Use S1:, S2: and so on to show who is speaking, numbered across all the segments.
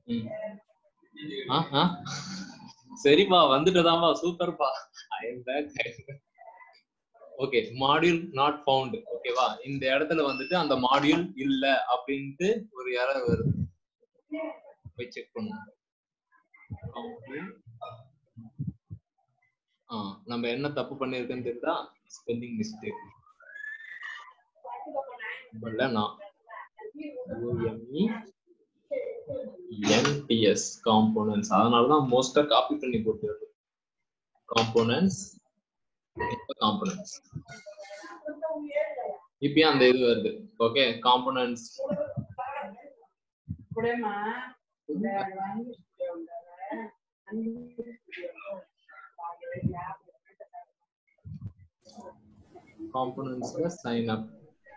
S1: ம். ஆ, ஆ. சரிப்பா வந்துட்டுதான்பா சூப்பர்ப்பா I M back okay module not found ஓகேவா இந்த இடத்துல வந்துட்டு அந்த மாடியூல் இல்ல அப்படின்ட்டு ஒரு எரர் வருது போய் செக் பண்ணுவோம் ஆ நம்ம என்ன தப்பு பண்ணிருக்கோன்னு தெரியுதா ஸ்பெல்லிங் மிஸ்டேக் இல்ல நான் OME NTS காம்போனன்ட்ஸ் அதனால தான் மோஸ்டா காப்பி பண்ணி போட்டுருது காம்போனன்ட்ஸ் காம்போனன்ட்ஸ் இப்பயும் அந்த இது வருது ஓகே காம்போனன்ட்ஸ்
S2: கூடமா இந்த வாங்கி அஞ்சு
S1: காம்போனன்ட்ஸ்ல சைன் அப்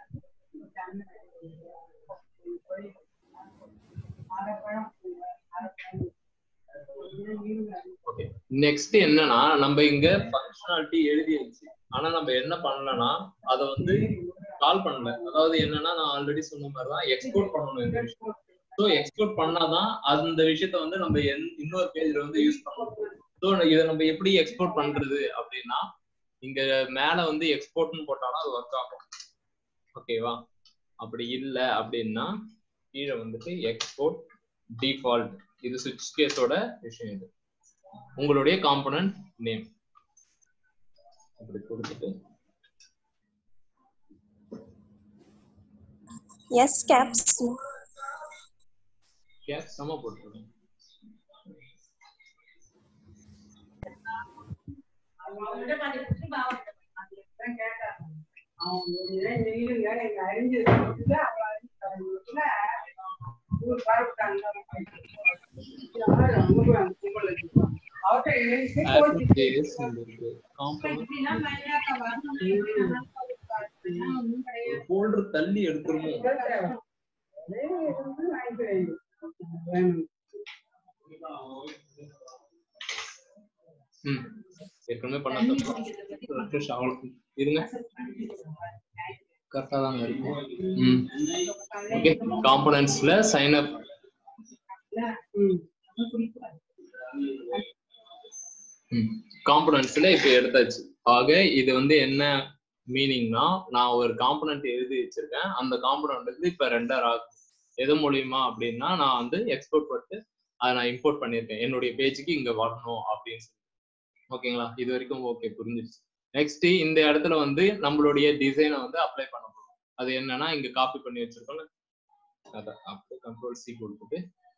S1: ஓகே நெக்ஸ்ட் என்னன்னா நம்ம இங்க ஃபங்க்ஷனாலிட்டி எழுதியாச்சு ஆனா நம்ம என்ன பண்ணலன்னா அத வந்து கால் பண்ணல அதாவது என்னன்னா நான் ஆல்ரெடி சொன்ன மாதிரி தான் எக்ஸ்போர்ட் பண்ணணும் இந்த விஷயம் ஸோ எக்ஸ்போர்ட் பண்ணாதான் அந்த விஷயத்த வந்து நம்ம என்- இன்னொரு பேஜ்ல வந்து யூஸ் பண்ணணும் ஸோ இதை நம்ம எப்படி எக்ஸ்போர்ட் பண்றது அப்படின்னா இங்க மேல வந்து எக்ஸ்போர்ட்னு போட்டாலும் அது ஒர்க் ஆகும் ஓகேவா அப்படி இல்ல அப்படின்னா கீழே வந்துட்டு எக்ஸ்போர்ட் டிஃபால்ட் இது சுவிட்ச் கேஸோட விஷயம் இது உங்களுடைய காம்பனன்ட் நேம் அப்படி கொடுத்துட்டு
S3: எஸ் கேப்ஸ்
S1: கேஸ் சம போட்டுருங்க
S2: அவங்ககிட்ட பாதி புடிச்சு பாவம் அதுதான் கேட்டாங்க அவங்க ஏன் நீங்க எங்க அறிஞ்சு கொடுத்துட்டு அவங்க அறிஞ்சு ஊர் பார்த்தாங்க அவர்கிட்ட எழுதி போச்சு
S1: கேஸ் இருக்கு காம்பனன்ட்
S2: இப்படிலாம் மரியாதை வரணும் ஒன்றும் கிடையாது
S1: ஃபோல்டர் தள்ளி எடுத்துருமோ ம் ஏற்கனவே பண்ண தப்பு ரெஃப்ரெஷ் ஆகலாம் இருங்க கரெக்டா தாங்க இருக்கும் ம் ஓகே காம்பனன்ட்ஸ்ல சைன் அப் காம்பனன்ட்ஸ்ல இப்ப எடுத்தாச்சு ஆக இது வந்து என்ன மீனிங்னா நான் ஒரு காம்பனன்ட் எழுதி வச்சிருக்கேன் அந்த காம்பனன்ட் வந்து இப்ப ரெண்டர் ஆகுது எது மூலியமா அப்படின்னா நான் வந்து எக்ஸ்போர்ட் பண்ணிட்டு அதை நான் இம்போர்ட் பண்ணியிருக்கேன் என்னுடைய பேஜுக்கு இங்க வரணும் அப்படின்னு சொல்லி ஓகேங்களா இது வரைக்கும் ஓகே புரிஞ்சிருச்சு நெக்ஸ்ட் இந்த இடத்துல வந்து நம்மளுடைய டிசைனை வந்து அப்ளை பண்ண போறோம் அது என்னன்னா இங்க காப்பி பண்ணி வச்சிருக்கோம்ல அதை அப்படியே கண்ட்ரோல் சி கொடுத்துட்டு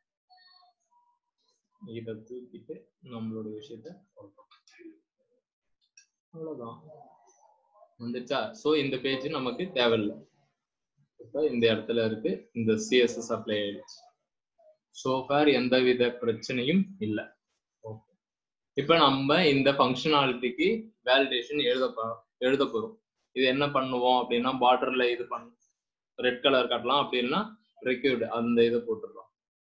S1: இதை தூக்கிட்டு நம்மளுடைய விஷயத்த போடுறோம் அவ்வளவுதான் வந்துச்சா சோ இந்த பேஜ் நமக்கு தேவையில்லை இப்போ இந்த இடத்துல இருக்கு இந்த சிஎஸ்எஸ் அப்ளை ஆயிடுச்சு ஸோ ஃபார் எந்தவித பிரச்சனையும் இல்லை ஓகே இப்போ நம்ம இந்த ஃபங்க்ஷனாலிட்டிக்கு வேலிடேஷன் எழுத போ- எழுத போறோம் இது என்ன பண்ணுவோம் அப்படின்னா பார்டர்ல இது பண்ண ரெட் கலர் காட்டலாம் அப்படின்னா ரெக்யூர்டு அந்த இதை போட்டுடலாம்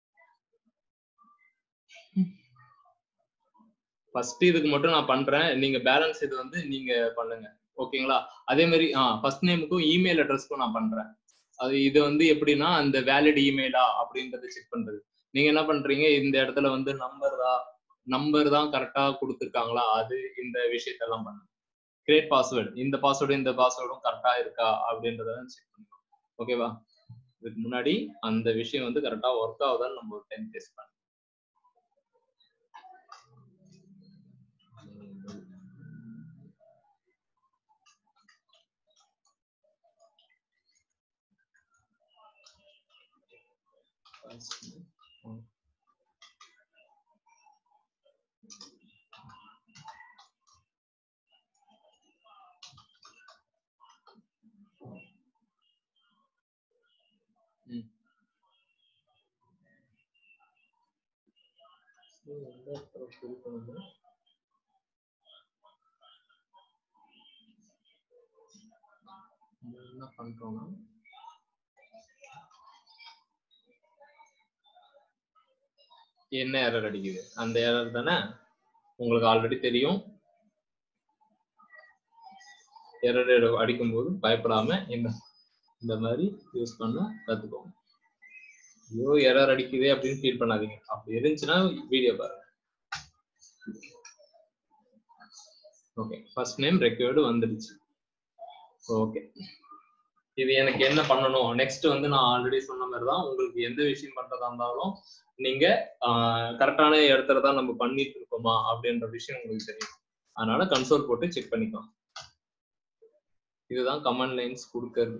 S1: ஃபர்ஸ்ட் இதுக்கு மட்டும் நான் பண்றேன் நீங்க பேலன்ஸ் இது வந்து நீங்க பண்ணுங்க ஓகேங்களா அதே மாதிரி ஆ ஃபர்ஸ்ட் நேமுக்கும் இமெயில் அட்ரஸ்க்கும் நான் பண்றேன் அது இது வந்து எப்படின்னா அந்த வேலிட் இமெயிலா அப்படின்றத செக் பண்றது நீங்க என்ன பண்றீங்க இந்த இடத்துல வந்து நம்பர் தான் நம்பர் தான் கரெக்டா கொடுத்துருக்காங்களா அது இந்த விஷயத்தெல்லாம் பண்ணுங்க கிரியேட் பாஸ்வேர்டு இந்த பாஸ்வேர்டு இந்த பாஸ்வேர்டும் கரெக்டா இருக்கா அப்படின்றத செக் பண்ணுங்க ஓகேவா இதுக்கு முன்னாடி அந்த விஷயம் வந்து கரெக்டா ஒர்க் ஆகுதான்னு நம்ம ஒரு டைம் டெஸ்ட் பண்ணலாம் ம். So, எந்த இடத்துல fill பண்ணணும்? நம்ம என்ன பண்றோம்னா என்ன எரர் அடிக்குது அந்த எரர் தானே உங்களுக்கு ஆல்ரெடி தெரியும் எரர் அடிக்கும்போது பயப்படாம இந்த இந்த மாதிரி யூஸ் பண்ண கத்துக்கோங்க ஐயோ எரர் அடிக்குதே அப்படின்னு ஃபீல் பண்ணாதீங்க அப்படி இருந்துச்சுன்னா வீடியோ பாருங்க ஓகே ஃபர்ஸ்ட் நேம் ரெக்வயர்டு வந்துடுச்சு ஓகே இது எனக்கு என்ன பண்ணணும் நெக்ஸ்ட் வந்து நான் ஆல்ரெடி சொன்ன மாதிரி தான் உங்களுக்கு எந்த விஷயம் பண்றதா இருந்தாலும் நீங்க கரெக்டான இடத்துல தான் நம்ம பண்ணிட்டு இருக்கோமா அப்படின்ற விஷயம் உங்களுக்கு தெரியும் அதனால கன்சோல் போட்டு செக் பண்ணிக்கலாம் இதுதான் கமெண்ட் லைன்ஸ் கொடுக்கறது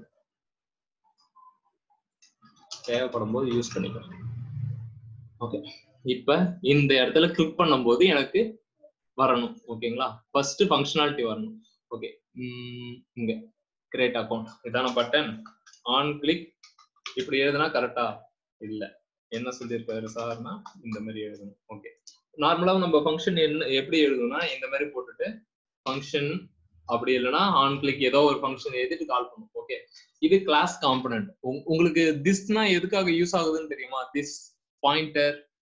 S1: தேவைப்படும் போது யூஸ் பண்ணிக்கலாம் ஓகே இப்ப இந்த இடத்துல கிளிக் பண்ணும்போது எனக்கு வரணும் ஓகேங்களா ஃபர்ஸ்ட் ஃபங்க்ஷனாலிட்டி வரணும் ஓகே இங்க கிரியேட் அக்கௌண்ட் இதான பட்டன் ஆன் கிளிக் இப்படி எழுதுனா கரெக்டா இல்ல என்ன சொல்லியிருக்காரு சார்னா இந்த மாதிரி எழுதணும் ஓகே நார்மலா நம்ம ஃபங்க்ஷன் என்ன எப்படி எழுதணும்னா இந்த மாதிரி போட்டுட்டு ஃபங்க்ஷன் அப்படி இல்லைன்னா ஆன் கிளிக் ஏதோ ஒரு ஃபங்க்ஷன் எழுதிட்டு கால் பண்ணும் ஓகே இது கிளாஸ் காம்பனன்ட் உங்களுக்கு திஸ்னா எதுக்காக யூஸ் ஆகுதுன்னு தெரியுமா திஸ் பாயிண்டர்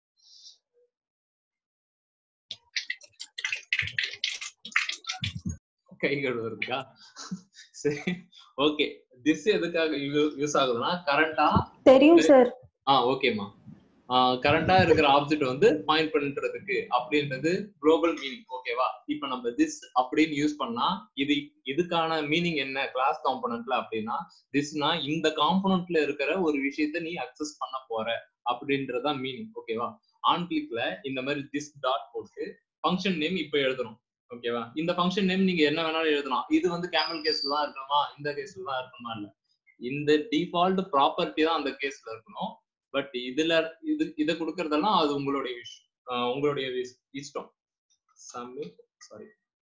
S1: கை கழுவுறதுக்கா சரி ஓகே திஸ் எதுக்காக யூஸ் ஆகுதுன்னா கரண்டா
S3: தெரியும் சார்
S1: ஆ ஓகேமா கரண்டா இருக்கிற ஆப்ஜெக்ட் வந்து பாயிண்ட் பண்றதுக்கு அப்படின்றது குளோபல் மீனிங் ஓகேவா இப்ப நம்ம திஸ் அப்படின்னு யூஸ் பண்ணா இது இதுக்கான மீனிங் என்ன கிளாஸ் காம்பனன்ட்ல அப்படின்னா திஸ்னா இந்த காம்பனன்ட்ல இருக்கிற ஒரு விஷயத்த நீ அக்சஸ் பண்ண போற அப்படின்றதான் மீனிங் ஓகேவா ஆன் கிளிக்ல இந்த மாதிரி திஸ் டாட் போட்டு ஃபங்க்ஷன் நேம் இப்ப எழுதணும் ஓகேவா இந்த ஃபங்க்ஷன் நேம் நீங்க என்ன வேணாலும் எழுதலாம் இது வந்து கேமல் கேஸ்ல தான் இருக்கணுமா இந்த கேஸ்ல தான் இருக்கணுமா இல்ல இந்த டிஃபால்ட் ப்ராப்பர்ட்டி தான் அந்த கேஸ்ல இருக்கணும் பட் இதுல இது இதை கொடுக்கறதெல்லாம் அது உங்களுடைய விஷயம் உங்களுடைய இஷ்டம் submit sorry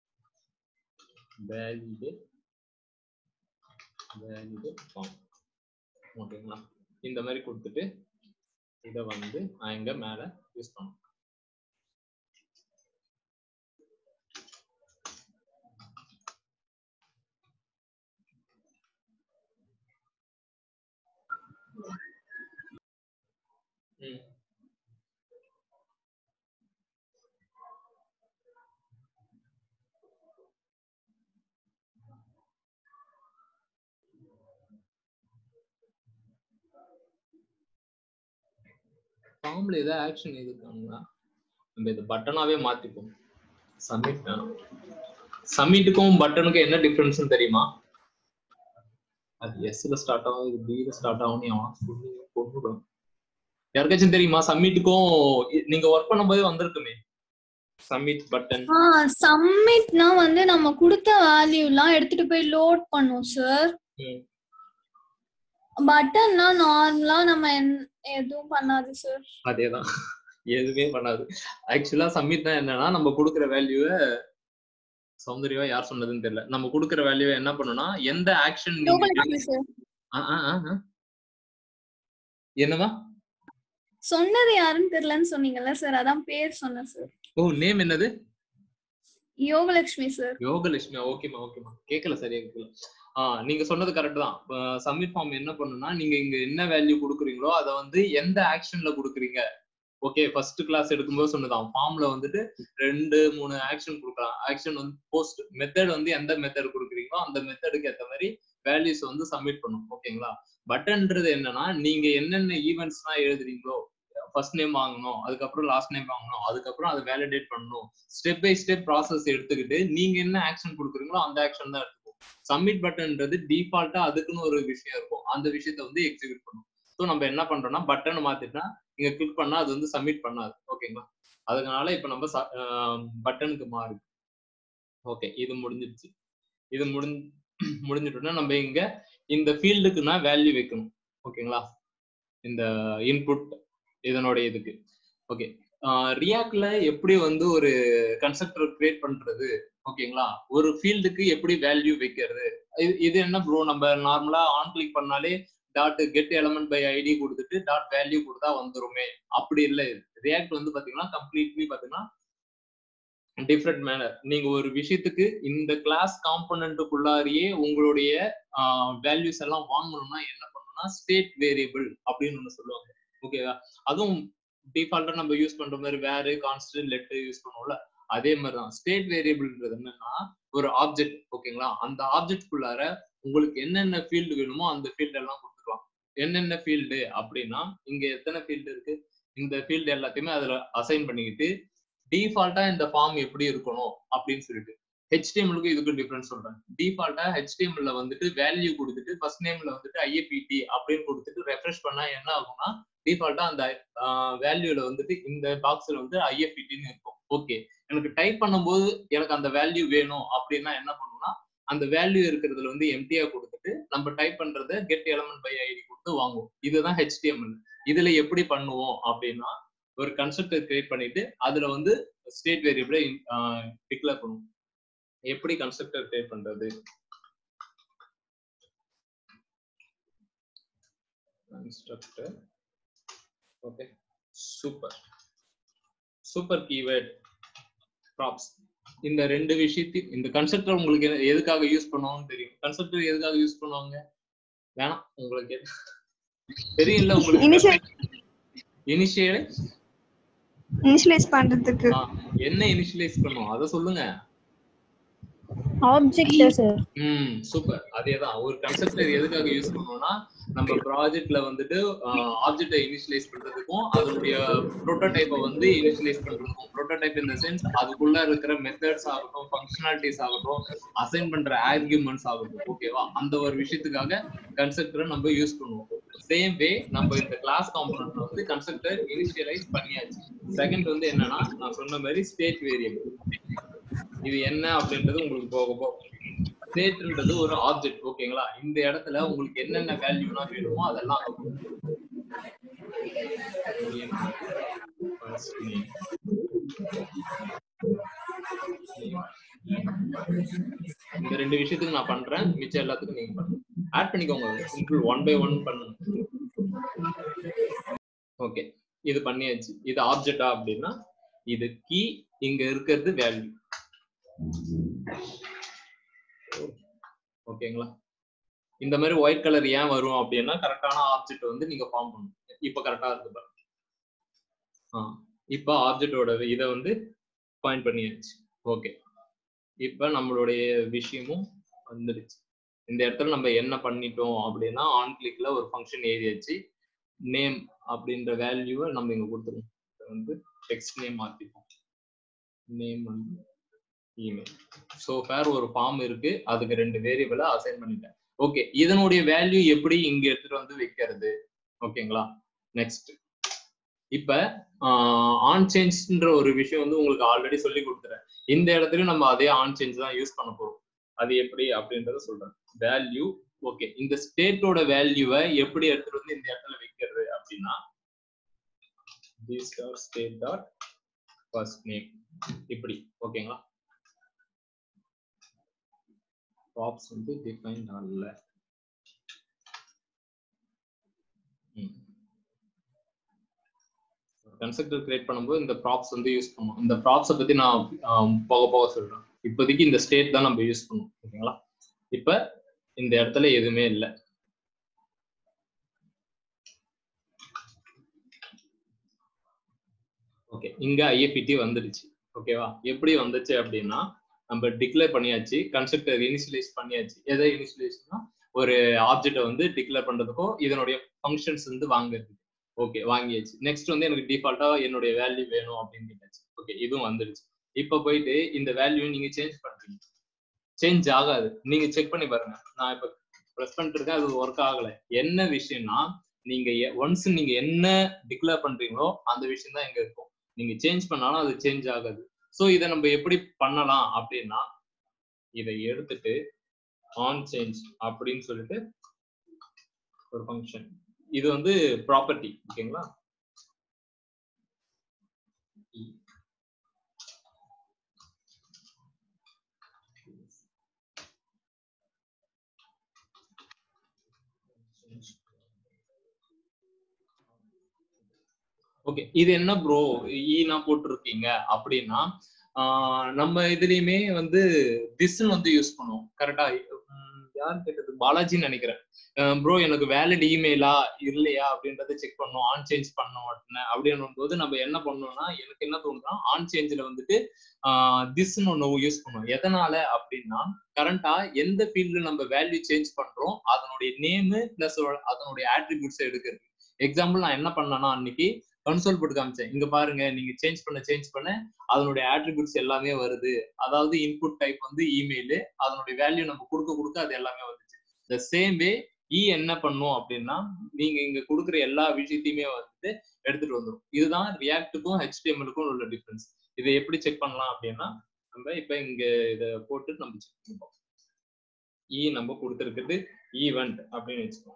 S1: validate validate form ஓகேங்களா இந்த மாதிரி கொடுத்துட்டு இதை வந்து நான் இங்க மேல யூஸ் பண்ணும் ம் ஃபார்ம்ல ஏதாவது ஆக்ஷன் எதிர்க்காங்களா நம்ம இதை பட்டனாவே மாத்திப்போம் சப்மிட் சப்மிட்டுக்கும் பட்டனுக்கும் என்ன டிஃபரன்ஸ் தெரியுமா அது எஸ்ல ஸ்டார்ட் ஆகும் இது பில ஸ்டார்ட் ஆகும் நீ அவன் சொல்லி கொண்டுடும் யாருக்காச்சும் தெரியுமா சப்மிட்டுக்கும் நீங்க ஒர்க் பண்ணும்போது வந்திருக்குமே சப்மிட் பட்டன்
S3: ஆ சப்மிட்னா வந்து நம்ம கொடுத்த வேல்யூலாம் எடுத்துட்டு போய் லோட் பண்ணும் சார்
S1: ம்.
S3: பட்டன்னா நார்மலா நம்ம என்- எதுவும் பண்ணாது சார்
S1: அதேதான் எதுவுமே பண்ணாது ஆக்சுவலா சப்மிட் தான் என்னன்னா நம்ம கொடுக்குற வேல்யூவை சௌந்தர்யாவா யார் சொன்னதுன்னு தெரியல நம்ம கொடுக்குற வேல்யூவை என்ன பண்ணணும்னா எந்த ஆக்ஷன்
S3: சார்
S1: என்னவா
S3: சொன்னது யாருன்னு தெரியலன்னு சொன்னீங்கல்ல சார் அதான் பேர் சொன்னேன் சார்
S1: ஓ நேம் என்னது
S3: யோகலட்சுமி சார்
S1: யோகலட்சுமி ஓகேமா ஓகேமா கேட்கல சரியா கேட்கல ஆ நீங்க சொன்னது கரெக்ட் தான் சப்மிட் ஃபார்ம் என்ன பண்ணுனா நீங்க இங்க என்ன வேல்யூ கொடுக்குறீங்களோ அதை வந்து எந்த ஆக்ஷன்ல கொடுக்குறீங்க ஓகே ஃபர்ஸ்ட் கிளாஸ் எடுக்கும்போது சொன்னதான் ஃபார்ம்ல வந்துட்டு ரெண்டு மூணு ஆக்ஷன் கொடுக்கலாம் ஆக்ஷன் வந்து போஸ்ட் மெத்தட் வந்து எந்த மெத்தட் கொடுக்குறீங்களோ அந்த மெத்தடுக்கு ஏற்ற மாதிரி வேல்யூஸ் வந்து சப்மிட் பண்ணும் ஓகேங்களா பட்டன்ன்றது என்னன்னா நீங்க என்னென்ன ஈவெண்ட்ஸ்லாம் எழுதுறீங்களோ ஃபர்ஸ்ட் நேம் வாங்கணும் அதுக்கப்புறம் லாஸ்ட் நேம் வாங்கணும் அதுக்கப்புறம் அதை வேலிடேட் பண்ணணும் ஸ்டெப் பை ஸ்டெப் ப்ராசஸ் எடுத்துக்கிட்டு நீங்க என்ன ஆக்ஷன் கொடுக்குறீங்களோ அந்த ஆக்ஷன் தான் எடுத்துக்கும் சப்மிட் பட்டன்ன்றது டிஃபால்ட்டா அதுக்குன்னு ஒரு விஷயம் இருக்கும் அந்த விஷயத்த வந்து எக்ஸிக்யூட் பண்ணும் ஸோ நம்ம என்ன பண்றோம்னா பட்டனை மாத்திட்டா நீங்க கிளிக் பண்ணா அது வந்து சப்மிட் பண்ணாது ஓகேங்களா அதனால இப்ப நம்ம பட்டனுக்கு மாறுது ஓகே இது முடிஞ்சிருச்சு இது முடிஞ் முடிஞ்சிட்டோம்னா நம்ம இங்க இந்த ஃபீல்டுக்குன்னா வேல்யூ வைக்கணும் ஓகேங்களா இந்த இன்புட் இதனுடைய இதுக்கு ஓகே ரியாக்ட்ல எப்படி வந்து ஒரு கன்ஸ்ட்ரக்டர் கிரியேட் பண்றது ஓகேங்களா ஒரு ஃபீல்டுக்கு எப்படி வேல்யூ வைக்கிறது இது இது என்ன ப்ரோ நம்ம நார்மலா ஆன் கிளிக் பண்ணாலே dot get element by ID கொடுத்துட்டு டாட் வேல்யூ கொடுத்தா வந்துருமே அப்படி இல்லை ரியாக்ட் வந்து பாத்தீங்கன்னா கம்ப்ளீட்லி பாத்தீங்கன்னா டிஃப்ரெண்ட் மேனர் நீங்க ஒரு விஷயத்துக்கு இந்த கிளாஸ் காம்பனண்ட்டுக்குள்ளாரியே உங்களுடைய வேல்யூஸ் எல்லாம் வாங்கணும்னா என்ன பண்ணணும்னா ஸ்டேட் வேரியபிள் அப்படின்னு ஒண்ணு சொல்லுவாங்க ஓகேவா அதுவும் டிஃபால்ட்டா நம்ம யூஸ் பண்ற மாதிரி வேறு கான்ஸ்டன்ட் லெட் யூஸ் பண்ணுவோம்ல அதே மாதிரிதான் ஸ்டேட் வேரியபிள்ன்றது என்னன்னா ஒரு ஆப்ஜெக்ட் ஓகேங்களா அந்த ஆப்ஜெக்ட்குள்ளார உங்களுக்கு என்னென்ன ஃபீல்டு வேணுமோ அந்த ஃபீல்ட் எல்லாம் கொடுத்துக்கலாம் என்னென்ன ஃபீல்டு அப்படின்னா இங்க எத்தனை ஃபீல்டு இருக்கு இந்த ஃபீல்டு எல்லாத்தையுமே அதுல அசைன் பண்ணிக்கிட்டு டிஃபால்ட்டா இந்த ஃபார்ம் எப்படி இருக்கணும் அப்படின்னு சொல்லிட்டு ஹெச்டிஎம்லுக்கு இதுக்கு டிஃபரன்ஸ் சொல்றேன் டிஃபால்ட்டா ஹெச்டிஎம்ல வந்துட்டு வேல்யூ கொடுத்துட்டு ஃபர்ஸ்ட் நேம்ல வந்துட்டு ஐஏபிடி அப்படின்னு கொடுத்துட்டு ரெஃப்ரெஷ் பண்ணா என்ன ஆகும்னா டிஃபால்ட்டா அந்த வேல்யூல வந்துட்டு இந்த பாக்ஸ்ல வந்து ஐஎஃபிடின்னு இருக்கும் ஓகே எனக்கு டைப் பண்ணும்போது எனக்கு அந்த வேல்யூ வேணும் அப்படின்னா என்ன பண்ணணும்னா அந்த வேல்யூ இருக்கிறதுல வந்து எம்டியா கொடுத்துட்டு நம்ம டைப் பண்றத கெட் எலமெண்ட் பை ஐடி கொடுத்து வாங்குவோம் இதுதான் ஹெச்டிஎம்எல் இதுல எப்படி பண்ணுவோம் அப்படின்னா ஒரு கன்செப்டை கிரியேட் பண்ணிட்டு அதுல வந்து ஸ்டேட் வேரியபிளை டிக்ளேர் பண்ணுவோம் எப்படி கன்ஸ்ட்ரக்டர் கிரியேட் பண்றது constructor okay super super keyword props இந்த ரெண்டு விஷயத்தையும் இந்த கன்ஸ்ட்ரக்டர் உங்களுக்கு எது- எதுக்காக யூஸ் பண்ணுவாங்கன்னு தெரியும் கன்ஸ்ட்ரக்டர் எதுக்காக யூஸ் பண்ணுவாங்க வேணாம் உங்களுக்கு தெரியல உங்களுக்கு
S4: Initial-
S1: இனிஷியல்
S4: இனிஷியலைஸ் பண்றதுக்கு
S1: என்ன இனிஷியலைஸ் பண்ணும் அதை சொல்லுங்க
S5: ஆப்ஜெக்ட் சார்
S1: ம் சூப்பர் அதேதான் ஒரு கன்செப்டர் எதுக்காக யூஸ் பண்ணுவோம்னா நம்ம ப்ராஜெக்ட்ல வந்துட்டு ஆப்ஜெக்டை இனிஷியலைஸ் பண்றதுக்கும் அதனுடைய ப்ரோட்டோடைப்பை வந்து இனிஷியலைஸ் பண்றதுக்கும் ப்ரோட்டோடைப் இந்த சென்ஸ் அதுக்குள்ள இருக்கிற மெத்தட்ஸ் ஆகட்டும் ஃபங்க்ஷனாலிட்டிஸ் ஆகட்டும் அசைன் பண்ற ஆர்கியூமெண்ட்ஸ் ஆகட்டும் ஓகேவா அந்த ஒரு விஷயத்துக்காக கன்செப்டரை நம்ம யூஸ் பண்ணுவோம் சேம் வே நம்ம இந்த கிளாஸ் காம்பனன்ட் வந்து கன்செப்டர் இனிஷியலைஸ் பண்ணியாச்சு செகண்ட் வந்து என்னன்னா நான் சொன்ன மாதிரி ஸ்டேட் வேரியபிள் இது என்ன அப்படின்றது உங்களுக்கு போக போக ஸ்டேட்ன்றது ஒரு ஆப்ஜெக்ட் ஓகேங்களா இந்த இடத்துல உங்களுக்கு என்னென்ன வேல்யூனா வேணுமோ அதெல்லாம் அங்க கொடுக்கணும். First name. இந்த ரெண்டு விஷயத்துக்கு நான் பண்றேன் மிச்சம் எல்லாத்துக்கும் நீங்க பண்ணுங்க ஆட் பண்ணிக்கோங்க சிம்பிள் ஒன் பை ஒன் பண்ணுங்க ஓகே இது பண்ணியாச்சு இது ஆப்ஜெக்டா அப்படின்னா இது கீ இங்க இருக்கிறது வேல்யூ ஓகேங்களா இந்த மாதிரி ஒயிட் கலர் ஏன் வரும் அப்படின்னா கரெக்டான ஆப்ஜெக்ட் வந்து நீங்க ஃபார்ம் பண்ணணும் இப்போ கரெக்டா இருக்கு பாருங்க ஆ இப்போ ஆப்ஜெக்டோட இதை வந்து பாயிண்ட் பண்ணியாச்சு ஓகே இப்போ நம்மளுடைய விஷயமும் வந்துடுச்சு இந்த இடத்துல நம்ம என்ன பண்ணிட்டோம் அப்படின்னா ஆன் கிளிக்ல ஒரு ஃபங்க்ஷன் எழுதியாச்சு நேம் அப்படின்ற வேல்யூவை நம்ம இங்க கொடுத்துருவோம் இதை வந்து டெக்ஸ்ட் நேம் மாத்திப்போம் நேம் வந்து இமெயில் ஸோ ஃபேர் ஒரு ஃபார்ம் இருக்கு அதுக்கு ரெண்டு வேரியபிளை அசைன் பண்ணிட்டேன் ஓகே இதனுடைய வேல்யூ எப்படி இங்க எடுத்துட்டு வந்து வைக்கிறது ஓகேங்களா நெக்ஸ்ட் இப்ப ஆன் சேஞ்ச்ன்ற ஒரு விஷயம் வந்து உங்களுக்கு ஆல்ரெடி சொல்லி கொடுத்துறேன் இந்த இடத்துலயும் நம்ம அதே ஆன் சேஞ்ச் தான் யூஸ் பண்ண போறோம் அது எப்படி அப்படின்றத சொல்றேன் வேல்யூ ஓகே இந்த ஸ்டேட்டோட வேல்யூவை எப்படி எடுத்துட்டு வந்து இந்த இடத்துல வைக்கிறது அப்படின்னா ஸ்டேட் டாட் ஃபர்ஸ்ட் நேம் இப்படி ஓகேங்களா props வந்து டிஃபைன் ஆகல கன்ஸ்ட்ரக்டர் கிரியேட் பண்ணும்போது இந்த ப்ராப்ஸ் வந்து யூஸ் பண்ணுவோம் இந்த ப்ராப்ஸை பத்தி நான் ஆம், போக போக சொல்றேன் இப்போதைக்கு இந்த ஸ்டேட் தான் நம்ம யூஸ் பண்ணுவோம் ஓகேங்களா இப்ப இந்த இடத்துல எதுவுமே இல்லை ஓகே இங்க ஐஎஃபிடி வந்துடுச்சு ஓகேவா எப்படி வந்துச்சு அப்படின்னா நம்ம டிக்ளேர் பண்ணியாச்சு கன்ஸ்ட்ரக்டர் இனிஷியலைஸ் பண்ணியாச்சு எதை இனிஷியலைஸ்னா ஒரு ஆப்ஜெக்ட்டை வந்து டிக்ளேர் பண்றதுக்கோ இதனுடைய ஃபங்க்ஷன்ஸ் வந்து வாங்குறது ஓகே வாங்கியாச்சு நெக்ஸ்ட் வந்து எனக்கு டிஃபால்ட்டா என்னுடைய வேல்யூ வேணும் அப்படின்னு கேட்டாச்சு ஓகே இதுவும் வந்துடுச்சு இப்போ போயிட்டு இந்த வேல்யூ நீங்க சேஞ்ச் பண்றீங்க சேஞ்ச் ஆகாது நீங்க செக் பண்ணி பாருங்க நான் இப்ப ப்ரெஸ் பண்ணிட்டு இருக்கேன் அது ஒர்க் ஆகல என்ன விஷயம்னா நீங்க ஒன்ஸ் நீங்க என்ன டிக்ளேர் பண்றீங்களோ அந்த விஷயம் தான் இங்க இருக்கும் நீங்க சேஞ்ச் பண்ணாலும் அது சேஞ்ச் ஆகாது சோ இதை நம்ம எப்படி பண்ணலாம் அப்படின்னா இதை எடுத்துட்டு ஆன் சேஞ்ச் அப்படின்னு சொல்லிட்டு ஒரு ஃபங்க்ஷன் இது வந்து ப்ராப்பர்ட்டி ஓகேங்களா ஓகே இது என்ன ப்ரோ ஈனா போட்டிருக்கீங்க அப்படின்னா ஆஹ் நம்ம இதுலயுமே வந்து திஸ்ன்னு வந்து யூஸ் பண்ணுவோம் கரெக்டா யார் கேட்டது பாலாஜின்னு நினைக்கிறேன் ப்ரோ எனக்கு வேலிட் இமெயிலா இல்லையா அப்படின்றத செக் பண்ணணும் ஆன் சேஞ்ச் பண்ணணும் அப்படின்னு அப்படின்னும் போது நம்ம என்ன பண்ணோம்னா எனக்கு என்ன தோணுதுன்னா ஆன் சேஞ்சில் வந்துட்டு திஸ்ன்னு ஒன்று யூஸ் பண்ணுவோம் எதனால அப்படின்னா கரண்டா எந்த ஃபீல்டு நம்ம வேல்யூ சேஞ்ச் பண்றோம் அதனுடைய நேமு பிளஸ் அதனுடைய ஆட்ரிபியூட்ஸ் எடுக்கிறது எக்ஸாம்பிள் நான் என்ன பண்ணேன்னா அன்னைக்கு கன்சோல் போட்டு காமிச்சேன் இங்க பாருங்க நீங்க சேஞ்ச் பண்ண சேஞ்ச் பண்ண அதனுடைய ஆட்ரிபியூட்ஸ் எல்லாமே வருது அதாவது இன்புட் டைப் வந்து இமெயில் அதனுடைய வேல்யூ நம்ம கொடுக்க கொடுக்க அது எல்லாமே வந்துச்சு த சேம் வே இ என்ன பண்ணும் அப்படின்னா நீங்க இங்க கொடுக்குற எல்லா விஷயத்தையுமே வந்து எடுத்துட்டு வந்துடும் இதுதான் ரியாக்டுக்கும் ஹெச்டிஎம்எலுக்கும் உள்ள டிஃபரன்ஸ் இதை எப்படி செக் பண்ணலாம் அப்படின்னா நம்ம இப்ப இங்க இத போட்டு நம்ம செக் பண்ணுவோம் இ நம்ம கொடுத்துருக்குது ஈவெண்ட் அப்படின்னு வச்சுக்கோம்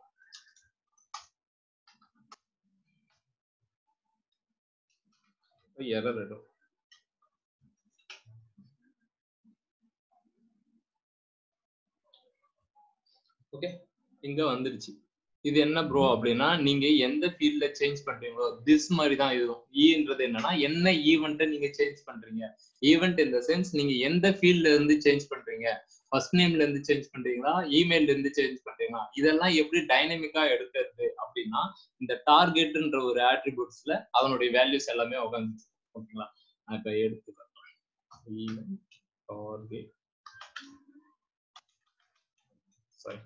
S1: எரர் இடும் ஓகே இங்க வந்துருச்சு இது என்ன ப்ரோ அப்படின்னா நீங்க எந்த ஃபீல்ட்ல சேஞ்ச் பண்றீங்களோ திஸ் மாதிரி தான் இதுவும் ஈன்றது என்னன்னா என்ன ஈவெண்ட்டை நீங்க சேஞ்ச் பண்றீங்க ஈவெண்ட் இந்த சென்ஸ் நீங்க எந்த ஃபீல்ட்ல இருந்து சேஞ்ச் பண்றீங்க ஃபர்ஸ்ட் நேம்ல இருந்து சேஞ்ச் பண்றீங்களா இமெயில்ல இருந்து சேஞ்ச் பண்றீங்களா இதெல்லாம் எப்படி டைனமிக்கா எடுக்கிறது அப்படின்னா இந்த டார்கெட்ன்ற ஒரு ஆட்ரிபியூட்ஸ்ல அதனுடைய வேல்யூஸ் எல்லாமே உட்காந்துச்சு ஓகேங்களா நான் இப்ப எடுத்துக்கிறேன் டார்கெட் சாரி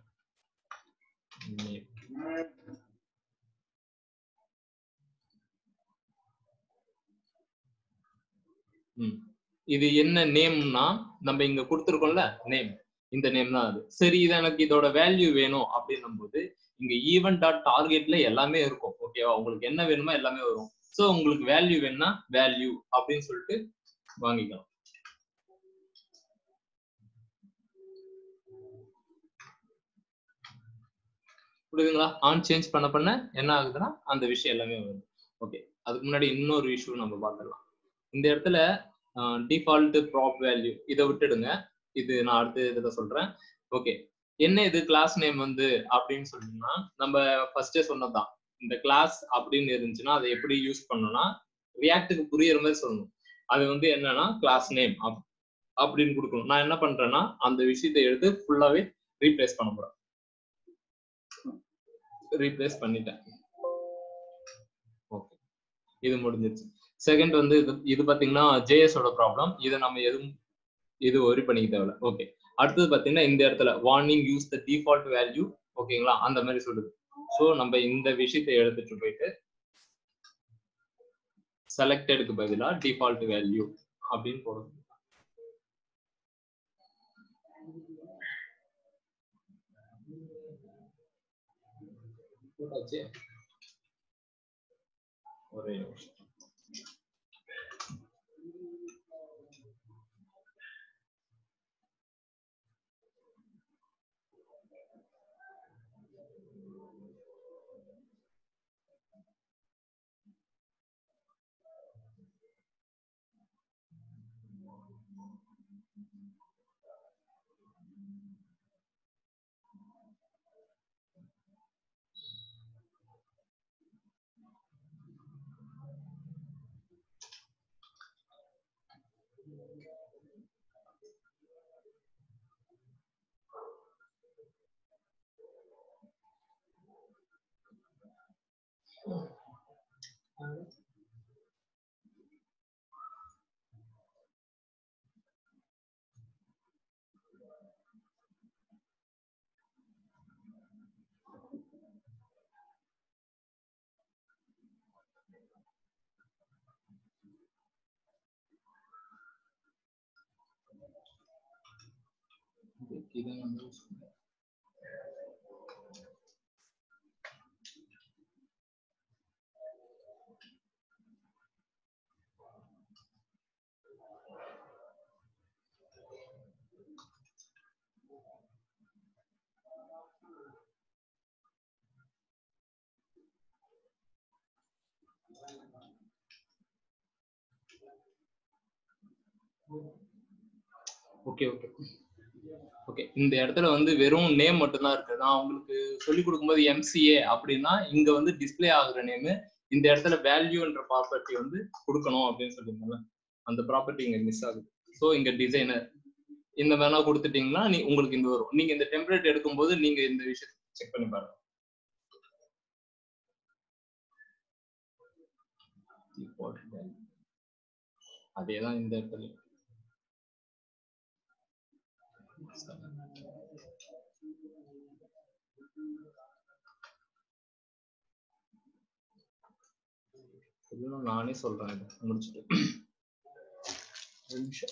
S1: ம் இது என்ன நேம்னா நம்ம இங்க கொடுத்துருக்கோம்ல நேம் இந்த நேம் தான் அது சரி இது எனக்கு இதோட வேல்யூ வேணும் அப்படின்னும் போது இங்க ஈவென்ட் டாட் டார்கெட்ல எல்லாமே இருக்கும் ஓகேவா உங்களுக்கு என்ன வேணுமோ எல்லாமே வரும் ஸோ உங்களுக்கு வேல்யூ வேணும்னா வேல்யூ அப்படின்னு சொல்லிட்டு வாங்கிக்கலாம் புரியுதுங்களா ஆன் சேஞ்ச் பண்ண பண்ண என்ன ஆகுதுன்னா அந்த விஷயம் எல்லாமே வருது ஓகே அதுக்கு முன்னாடி இன்னொரு இஷ்யூ நம்ம பார்த்துடலாம் இந்த இடத்துல டிஃபால்ட் ப்ராப் வேல்யூ இதை விட்டுடுங்க இது நான் அடுத்த இதில் சொல்றேன் ஓகே என்ன இது கிளாஸ் நேம் வந்து அப்படின்னு சொன்னோம்னா நம்ம ஃபர்ஸ்டே சொன்னதுதான் இந்த கிளாஸ் அப்படின்னு இருந்துச்சுன்னா அதை எப்படி யூஸ் பண்ணணும்னா ரியாக்டுக்கு புரியுற மாதிரி சொல்லணும் அது வந்து என்னன்னா கிளாஸ் நேம் அப் அப்படின்னு கொடுக்கணும் நான் என்ன பண்றேன்னா அந்த விஷயத்தை எடுத்து ஃபுல்லாவே ரீப்ளேஸ் பண்ண போறேன் ரீப்ளேஸ் பண்ணிட்டேன் ஓகே இது முடிஞ்சிருச்சு செகண்ட் வந்து இது இது பாத்தீங்கன்னா ஜேஎஸோட ப்ராப்ளம் இதை நம்ம எதுவும் இது ஒரி பண்ணிக்க தேவையில்ல ஓகே அடுத்தது பாத்தீங்கன்னா இந்த இடத்துல warning use the default value ஓகேங்களா அந்த மாதிரி சொல்லுது ஸோ நம்ம இந்த விஷயத்தை எடுத்துட்டு போயிட்டு செலக்டடுக்கு பதிலா டிஃபால்ட் வேல்யூ அப்படின்னு போடணும் போட்டாச்சு ஒரே நிமிஷம் இதை வந்து ஓகே ஓகே ஓகே இந்த இடத்துல வந்து வெறும் நேம் மட்டும்தான் இருக்கு நான் உங்களுக்கு சொல்லி கொடுக்கும்போது எம்சிஏ அப்படின்னா இங்க வந்து டிஸ்ப்ளே ஆகுற நேம் இந்த இடத்துல வேல்யூன்ற ப்ராப்பர்ட்டி வந்து கொடுக்கணும் அப்படின்னு சொல்லியிருந்தேன்ல அந்த ப்ராப்பர்ட்டி இங்க மிஸ் ஆகுது ஸோ இங்க டிசைனர் இந்த மாதிரிலாம் கொடுத்துட்டீங்கன்னா நீ உங்களுக்கு இந்த வரும் நீங்க இந்த டெம்ப்ளேட் எடுக்கும்போது நீங்க இந்த விஷயத்தை செக் பண்ணி பாருங்க அதேதான் இந்த இடத்துல இன்னும் நானே சொல்றேன் இதை முடிச்சுட்டு ஒரு நிமிஷம்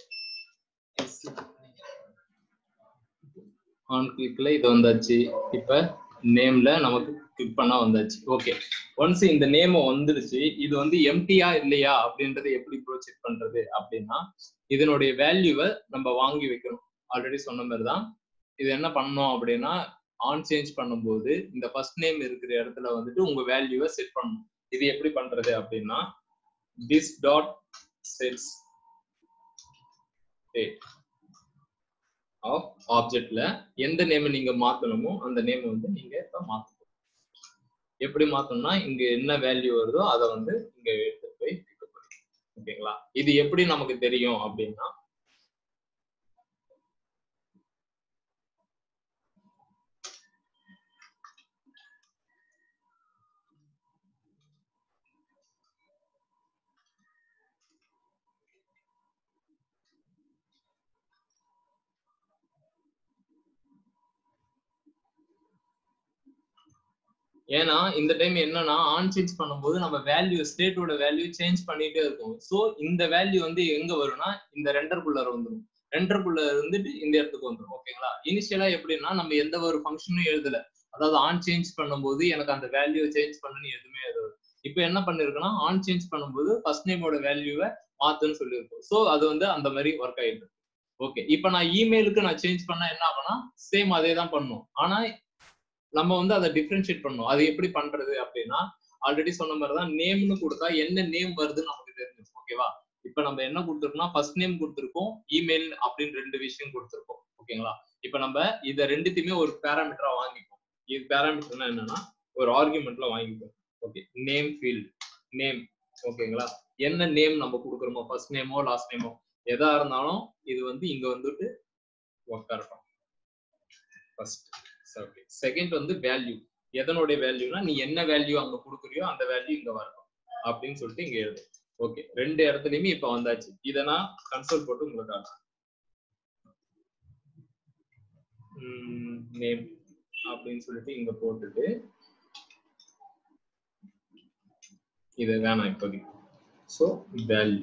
S1: ஆன் கிளிக்ல இது வந்தாச்சு இப்ப நேம்ல நமக்கு கிளிக் பண்ணா வந்தாச்சு ஓகே ஒன்ஸ் இந்த நேம் வந்துருச்சு இது வந்து எம்டியா இல்லையா அப்படின்றத எப்படி ப்ரோ செக் பண்றது அப்படின்னா இதனுடைய வேல்யூவை நம்ம வாங்கி வைக்கணும் ஆல்ரெடி சொன்ன மாதிரி தான் இது என்ன பண்ணோம் அப்படின்னா ஆன் சேஞ்ச் பண்ணும்போது இந்த ஃபர்ஸ்ட் நேம் இருக்கிற இடத்துல வந்துட்டு உங்க வேல்யூவை செட் பண்ணணும் இது எப்படி பண்றது அப்படின்னா திஸ் டாட் செல்ஸ் ஆஃப் ஆப்ஜெக்ட்ல எந்த நேம் நீங்க மாத்தணுமோ அந்த நேம் வந்து நீங்க இப்ப மாத்தணும் எப்படி மாத்தணும்னா இங்க என்ன வேல்யூ வருதோ அதை வந்து இங்க எடுத்துட்டு போய் pick பண்ணணும். ஓகேங்களா இது எப்படி நமக்கு தெரியும் அப்படின்னா ஏன்னா இந்த டைம் என்னன்னா ஆன் சேஞ்ச் பண்ணும்போது நம்ம வேல்யூ ஸ்டேட்டோட வேல்யூ சேஞ்ச் பண்ணிட்டே இருக்கும் ஸோ இந்த வேல்யூ வந்து எங்க வரும்னா இந்த ரெண்டருக்குள்ள வந்துடும் ரெண்டருக்குள்ள இருந்துட்டு இந்த இடத்துக்கு வந்துடும் ஓகேங்களா இனிஷியலா எப்படின்னா நம்ம எந்த ஒரு ஃபங்க்ஷனும் எழுதல அதாவது ஆன் சேஞ்ச் பண்ணும்போது எனக்கு அந்த வேல்யூ சேஞ்ச் பண்ணணும்னு எதுவுமே எழுதல இப்போ என்ன பண்ணிருக்குன்னா ஆன் சேஞ்ச் பண்ணும்போது ஃபர்ஸ்ட் நேமோட வேல்யூவை மாத்துன்னு சொல்லியிருக்கோம் ஸோ அது வந்து அந்த மாதிரி ஒர்க் ஆயிடுது ஓகே இப்போ நான் இமெயிலுக்கு நான் சேஞ்ச் பண்ணா என்ன ஆகும்னா சேம் அதே தான் பண்ணும் ஆனா நம்ம வந்து அதை டிஃபரன்ஷியேட் பண்ணணும் அது எப்படி பண்றது அப்படின்னா ஆல்ரெடி சொன்ன மாதிரி தான் நேம்னு கொடுத்தா என்ன நேம் வருதுன்னு நமக்கு தெரிஞ்சிருக்கும் ஓகேவா இப்போ நம்ம என்ன கொடுத்துருக்கோம்னா ஃபர்ஸ்ட் நேம் கொடுத்துருக்கோம் இமெயில் அப்படின்னு ரெண்டு விஷயம் கொடுத்துருக்கோம் ஓகேங்களா இப்போ நம்ம இதை ரெண்டுத்தையுமே ஒரு பேராமீட்டரா வாங்கிப்போம் இது பேராமீட்டர்னா என்னன்னா ஒரு ஆர்குமெண்ட்ல வாங்கிப்போம் ஓகே நேம் ஃபீல்ட் நேம் ஓகேங்களா என்ன நேம் நம்ம கொடுக்குறோமோ ஃபர்ஸ்ட் நேமோ லாஸ்ட் நேமோ எதா இருந்தாலும் இது வந்து இங்க வந்துட்டு ஒர்க்கா இருக்கும் ஃபர்ஸ்ட் ஓகே செகண்ட் வந்து வேல்யூ எதனுடைய வேல்யூனா நீ என்ன வேல்யூ அங்க கொடுக்குறியோ அந்த வேல்யூ இங்க வரணும் அப்படின்னு சொல்லிட்டு இங்க எழுது ஓகே ரெண்டு இடத்துலயுமே இப்ப வந்தாச்சு இத நான் கன்சோல் போட்டு உங்களுக்கு காட்டுறேன் நேம் அப்படின்னு சொல்லிட்டு இங்க போட்டுட்டு இது வேணாம் இப்போதைக்கு ஸோ வேல்யூ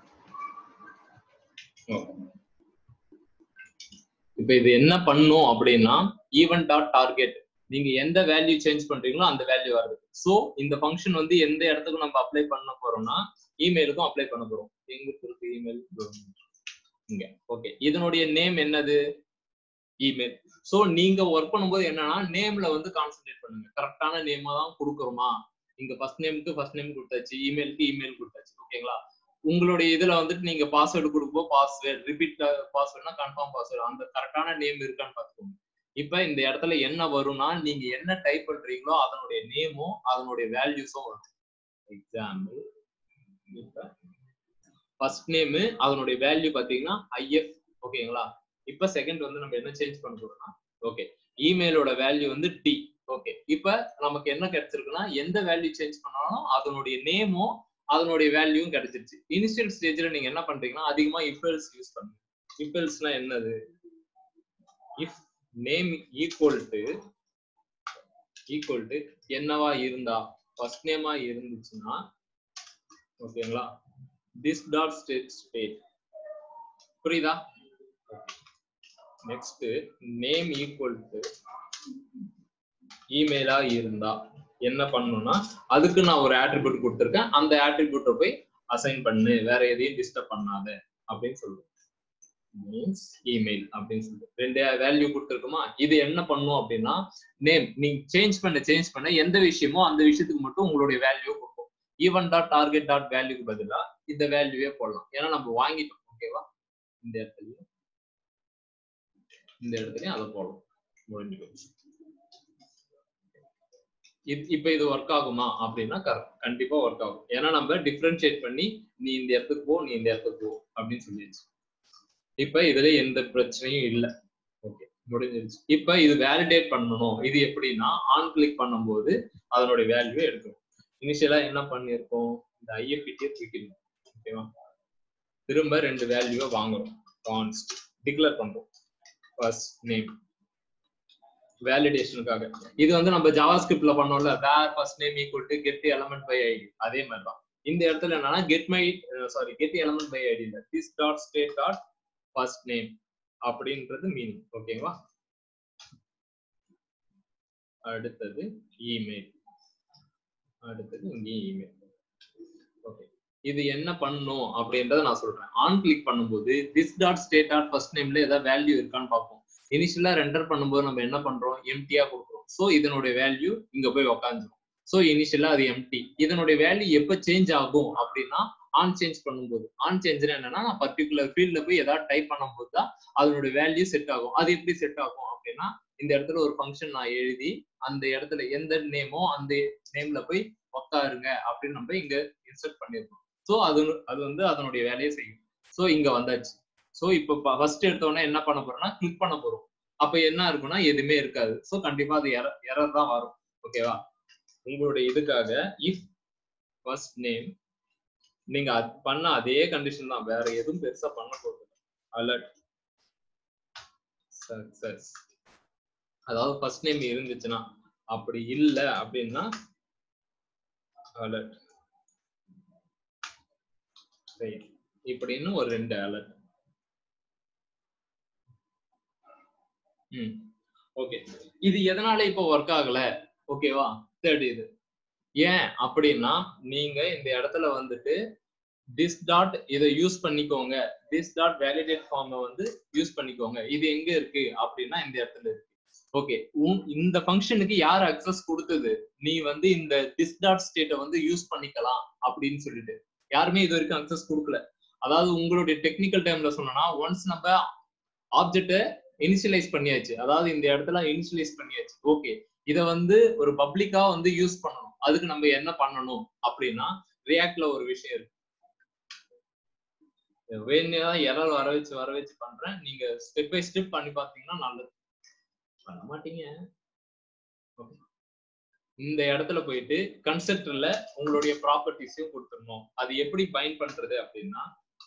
S1: இப்போ இது என்ன பண்ணும் அப்படின்னா ஈவன் டாட் டார்கெட் நீங்க எந்த வேல்யூ சேஞ்ச் பண்றீங்களோ அந்த வேல்யூ வருது ஸோ இந்த ஃபங்க்ஷன் வந்து எந்த இடத்துக்கும் நம்ம அப்ளை பண்ண போறோம்னா இமெயிலுக்கும் அப்ளை பண்ண போறோம் எங்க இருக்கு இமெயில் இங்க ஓகே இதனுடைய நேம் என்னது இமெயில் ஸோ நீங்க ஒர்க் பண்ணும்போது என்னன்னா நேம்ல வந்து கான்சென்ட்ரேட் பண்ணுங்க கரெக்டான நேமா தான் கொடுக்குறோமா இங்க ஃபர்ஸ்ட் நேமுக்கு ஃபர்ஸ்ட் நேம் கொடுத்தாச்சு இமெயிலுக்கு இமெயில் கொடுத்தாச்சு ஓகேங்களா உங்களுடைய இதுல வந்துட்டு நீங்க பாஸ்வேர்டு கொடுக்கும்போது பாஸ்வேர்டு ரிப்பீட் பாஸ்வேர்ட்னா கன்ஃபார்ம் பாஸ்வேர்டு அந்த கரெக்டான நேம் இருக்கான்னு பாத்துக்கோங்க இப்ப இந்த இடத்துல என்ன வரும்னா நீங்க என்ன டைப் பண்றீங்களோ அதனுடைய நேமும் அதனுடைய வேல்யூஸும் வரும் எக்ஸாம்பிள் இப்ப ஃபர்ஸ்ட் நேம் அதனுடைய வேல்யூ பாத்தீங்கன்னா ஐஎஃப் ஓகேங்களா இப்ப செகண்ட் வந்து நம்ம என்ன சேஞ்ச் பண்ண போறோம்னா ஓகே இமெயிலோட வேல்யூ வந்து டி ஓகே இப்ப நமக்கு என்ன கிடைச்சிருக்குன்னா எந்த வேல்யூ சேஞ்ச் பண்ணாலும் அதனுடைய நேமும் அதனுடைய வேல்யூவும் கிடைச்சிருச்சு இனிஷியல் ஸ்டேஜ்ல நீங்க என்ன பண்றீங்கன்னா அதிகமா இஃபெல்ஸ் யூஸ் பண்ணுங்க இஃபெல்ஸ்னா என்னது if name equal to equal to என்னவா இருந்தா ஃபர்ஸ்ட் நேமா இருந்துச்சுன்னா ஓகேங்களா திஸ் டாட் ஸ்டேட் ஸ்டேட் புரியுதா நெக்ஸ்ட் நேம் ஈக்குவல் டு இமெயிலா இருந்தா என்ன பண்ணணும்னா அதுக்கு நான் ஒரு ஆட்ரிபியூட் கொடுத்துருக்கேன் அந்த ஆட்ரிபியூட்டை போய் அசைன் பண்ணு வேற எதையும் டிஸ்டர்ப் பண்ணாத அப்படின்னு சொல்லுவோம் மீன்ஸ் இமெயில் அப்படின்னு சொல்லிட்டு ரெண்டு வேல்யூ கொடுத்துருக்குமா இது என்ன பண்ணும் அப்படின்னா நேம் நீங்க சேஞ்ச் பண்ண சேஞ்ச் பண்ண எந்த விஷயமோ அந்த விஷயத்துக்கு மட்டும் உங்களுடைய வேல்யூ கொடுக்கும் ஈவன் டாட் டார்கெட் டாட் வேல்யூக்கு பதிலா இந்த வேல்யூவே போடலாம் ஏன்னா நம்ம வாங்கிட்டோம் ஓகேவா இந்த இடத்துலயும் இந்த இடத்துலயும் அதை போடலாம் முடிஞ்சு போச்சு இப்ப இது ஒர்க் ஆகுமா அப்படின்னா கண்டிப்பா ஒர்க் ஆகும் ஏன்னா நம்ம டிஃபரன்ஷியேட் பண்ணி நீ இந்த இடத்துக்கு போ நீ இந்த இடத்துக்கு போ அப்படின்னு சொல்லிடுச்சு இப்ப இதுல எந்த பிரச்சனையும் இல்ல ஓகே முடிஞ்சிருச்சு இப்ப இது வேலிடேட் பண்ணணும் இது எப்படின்னா ஆன் கிளிக் பண்ணும்போது அதனுடைய வேல்யூ எடுக்கணும் இனிஷியலா என்ன பண்ணிருக்கோம் இந்த ஐஎஃபிடியை தூக்கிடணும் ஓகேவா திரும்ப ரெண்டு வேல்யூவை வாங்குறோம் கான்ஸ்ட் டிக்ளேர் பண்றோம் ஃபர்ஸ்ட் நேம் வேலிடேஷனுக்காக இது வந்து நம்ம ஜாவா ஸ்கிரிப்ட்ல பண்ணோம்ல where first name equal to get element by ID அதே மாதிரி தான் இந்த இடத்துல என்னன்னா get my sorry get element by ID இல்ல this dot state dot first name அப்படின்றது மீனிங் ஓகேவா அடுத்தது இமெயில் அடுத்தது இங்கே இமெயில் ஓகே இது என்ன பண்ணும் அப்படின்றத நான் சொல்றேன் ஆன் கிளிக் பண்ணும்போது this dot state dot first நேம்ல ஏதாவது வேல்யூ இருக்கான்னு பார்ப்போம் இனிஷியலா ரெண்டர் பண்ணும்போது நம்ம என்ன பண்றோம் எம்டியா கொடுக்குறோம் ஸோ இதனுடைய வேல்யூ இங்க போய் உக்காந்துரும் ஸோ இனிஷியலா அது எம்டி இதனுடைய வேல்யூ எப்ப சேஞ்ச் ஆகும் அப்படின்னா ஆன் சேஞ்ச் பண்ணும்போது ஆன் சேஞ்ச்னா என்னன்னா நான் பர்டிகுலர் ஃபீல்ட்ல போய் ஏதாவது டைப் பண்ணும்போது தான் அதனுடைய வேல்யூ செட் ஆகும் அது எப்படி செட் ஆகும் அப்படின்னா இந்த இடத்துல ஒரு ஃபங்க்ஷன் நான் எழுதி அந்த இடத்துல எந்த நேமோ அந்த நேம்ல போய் உக்காருங்க அப்படின்னு நம்ம இங்க இன்சர்ட் பண்ணிருக்கோம் ஸோ அது அது வந்து அதனுடைய வேலையை செய்யும் ஸோ இங்க வந்தாச்சு ஸோ இப்போ ஃபர்ஸ்ட் எடுத்தோடனே என்ன பண்ண போறோம்னா கிளிக் பண்ண போறோம் அப்ப என்ன இருக்கும்னா எதுவுமே இருக்காது ஸோ கண்டிப்பா அது எரர் தான் வரும் ஓகேவா உங்களுடைய இதுக்காக இஃப் ஃபர்ஸ்ட் நேம் நீங்க அது பண்ண அதே கண்டிஷன் தான் வேற எதுவும் பெருசா பண்ண போறது அலர்ட் சக்சஸ் அதாவது ஃபர்ஸ்ட் நேம் இருந்துச்சுன்னா அப்படி இல்ல அப்படின்னா அலர்ட் இப்படின்னு ஒரு ரெண்டு அலர்ட் ம் ஓகே இது எதனால இப்போ ஒர்க் ஆகல ஓகேவா தேர்ட் இது ஏன் அப்படின்னா நீங்க இந்த இடத்துல வந்துட்டு திஸ் டாட் இதை யூஸ் பண்ணிக்கோங்க திஸ் டாட் வேலிடேட் ஃபார்மை வந்து யூஸ் பண்ணிக்கோங்க இது எங்க இருக்கு அப்படின்னா இந்த இடத்துல இருக்கு ஓகே இந்த ஃபங்க்ஷனுக்கு யார் அக்சஸ் கொடுத்தது நீ வந்து இந்த திஸ் டாட் ஸ்டேட்டை வந்து யூஸ் பண்ணிக்கலாம் அப்படின்னு சொல்லிட்டு யாருமே இது வரைக்கும் அக்சஸ் கொடுக்கல அதாவது உங்களுடைய டெக்னிக்கல் டைம்ல சொன்னோம்னா ஒன்ஸ் நம்ம ஆப்ஜெக்ட இனிஷியலைஸ் பண்ணியாச்சு அதாவது இந்த இடத்துல இனிஷியலைஸ் பண்ணியாச்சு ஓகே இத வந்து ஒரு பப்ளிக்கா வந்து யூஸ் பண்ணணும் அதுக்கு நம்ம என்ன பண்ணணும் அப்படின்னா ரியாக்ட்ல ஒரு விஷயம் இருக்கு வேணுதான் எரர் வர வச்சு வர வச்சு பண்றேன் நீங்க ஸ்டெப் பை ஸ்டெப் பண்ணி பாத்தீங்கன்னா நல்லது பண்ண மாட்டீங்க இந்த இடத்துல போயிட்டு கன்ஸ்ட்ரக்டர்ல உங்களுடைய ப்ராப்பர்ட்டிஸையும் கொடுத்துடணும் அது எப்படி பைண்ட் பண்றது அப்படின்னா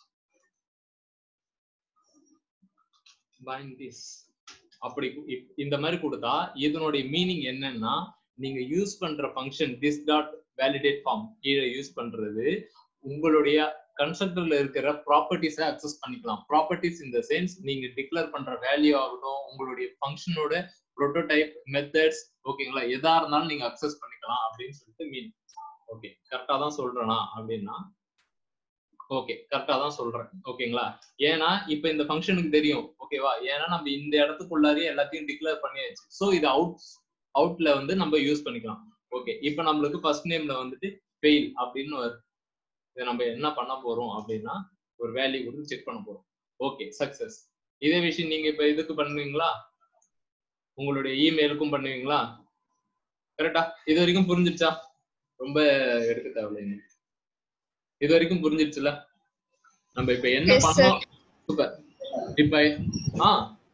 S1: பைண்ட் திஸ் அப்படி இந்த மாதிரி கொடுத்தா இதனுடைய மீனிங் என்னன்னா நீங்க யூஸ் பண்ற function this dot validate form கீழே யூஸ் பண்றது உங்களுடைய கன்ஸ்ட்ரக்டர்ல இருக்கிற ப்ராப்பர்ட்டிஸை அக்சஸ் பண்ணிக்கலாம் ப்ராப்பர்ட்டிஸ் இந்த சென்ஸ் நீங்க டிக்ளேர் பண்ற வேல்யூ ஆகட்டும் உங்களுடைய ஃபங்க்ஷனோட ப்ரோட்டோடைப் மெத்தட்ஸ் ஓகேங்களா எதா இருந்தாலும் நீங்க அக்சஸ் பண்ணிக்கலாம் அப்படின்னு சொல்லிட்டு மீன் ஓகே கரெக்டா தான் சொல்றேனா அப்படின்னா ஓகே கரெக்டா தான் சொல்றேன் ஓகேங்களா ஏன்னா இப்ப இந்த ஃபங்க்ஷனுக்கு தெரியும் ஓகேவா ஏன்னா நம்ம இந்த இடத்துக்குள்ளாரே எல்லாத்தையும் டிக்ளேர் பண்ணியாச்சு ஸோ இது அவுட் அவுட்ல வந்து நம்ம யூஸ் பண்ணிக்கலாம் ஓகே இப்போ நம்மளுக்கு ஃபர்ஸ்ட் நேம்ல வந்துட்டு ஃபெயில் அப்படின்னு வருது இதை நம்ம என்ன பண்ண போறோம் அப்படின்னா ஒரு வேல்யூ கொடுத்து செக் பண்ண போறோம் ஓகே சக்சஸ் இதே விஷயம் நீங்க இப்ப இதுக்கு பண்ணுவீங்களா உங்களுடைய இமெயிலுக்கும் பண்ணுவீங்களா கரெக்டா இது வரைக்கும் புரிஞ்சிருச்சா ரொம்ப எடுக்க தேவையில்லைங்க இது வரைக்கும் புரிஞ்சிருச்சுல நம்ம இப்ப என்ன
S4: Yes, sir.
S1: பண்ணோம் சூப்பர் இப்ப ஆ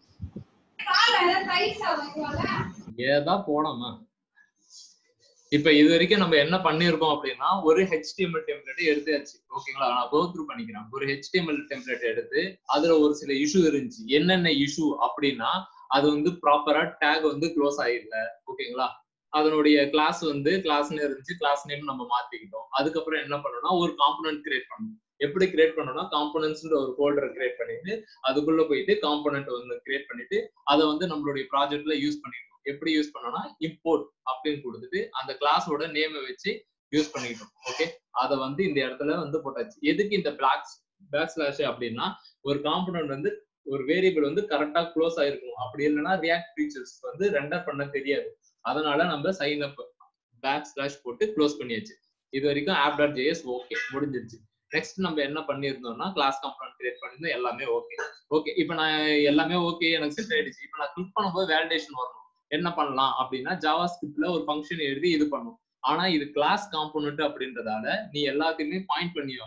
S1: ஏதா போனோமா இப்ப இது வரைக்கும் நம்ம என்ன பண்ணிருக்கோம் அப்படின்னா ஒரு ஹெச்டிஎம்எல் டெம்ப்ளேட் எடுத்தாச்சு ஓகேங்களா நான் கோ த்ரூ பண்ணிக்கிறேன் ஒரு ஹெச்டிஎம்எல் டெம்ப்ளேட் எடுத்து அதுல ஒரு சில இஷ்யூ இருந்துச்சு என்னென்ன இஷ்யூ அப்படின்னா அது வந்து ப்ராப்பரா டேக் வந்து க்ளோஸ் ஆயிடல ஓகேங்களா அதனுடைய கிளாஸ் வந்து கிளாஸ்னு இருந்துச்சு கிளாஸ் நேம் நம்ம மாத்திக்கிட்டோம் அதுக்கப்புறம் என்ன பண்ணோம்னா ஒரு காம்பனன்ட் கிரியேட் பண்ணணும் எப்படி கிரியேட் பண்ணோம்னா காம்பனன்ட்ஸ்ன்ற ஒரு ஃபோல்டர் கிரியேட் பண்ணிட்டு அதுக்குள்ள போயிட்டு காம்பனன்ட் வந்து கிரியேட் பண்ணிட்டு அதை வந்து நம்மளுடைய ப்ராஜெக்ட்ல யூஸ் பண்ணிட்டோம் எப்படி யூஸ் பண்ணோம்னா இம்போர்ட் அப்படின்னு கொடுத்துட்டு அந்த கிளாஸோட நேமை வச்சு யூஸ் பண்ணிக்கிட்டோம் ஓகே அதை வந்து இந்த இடத்துல வந்து போட்டாச்சு எதுக்கு இந்த பிளாக் பேக் ஸ்லாஷ் அப்படின்னா ஒரு காம்பனன்ட் வந்து ஒரு வேரியபிள் வந்து கரெக்டா க்ளோஸ் ஆயிருக்கும் அப்படி இல்லைன்னா ரியாக்ட் ஃபீச்சர்ஸ் வந்து ரெண்டர் பண்ண தெரியாது அதனால நம்ம சைன் அப் பேக் ஸ்லாஷ் போட்டு க்ளோஸ் பண்ணியாச்சு இது வரைக்கும் ஆப் டாட் ஜேஎஸ் ஓகே முடிஞ்சிருச்சு நெக்ஸ்ட் நம்ம என்ன பண்ணியிருந்தோம்னா கிளாஸ் காம்பனன்ட் கிரியேட் பண்ணியிருந்தோம் எல்லாமே ஓகே ஓகே இப்போ நான் எல்லாமே ஓகே எனக்கு செட் ஆயிடுச்சு இப்போ நான் கிளிக் பண்ணும்போது வேலிடேஷன் வரணும் என்ன பண்ணலாம் அப்படின்னா ஜாவா ஸ்கிரிப்ட்ல ஒரு ஃபங்க்ஷன் எழுதி இது பண்ணும் ஆனா இது கிளாஸ் காம்பனன்ட் அப்படின்றதால நீ எல்லாத்தையுமே பாயிண்ட் பண்ணி ஆகணும்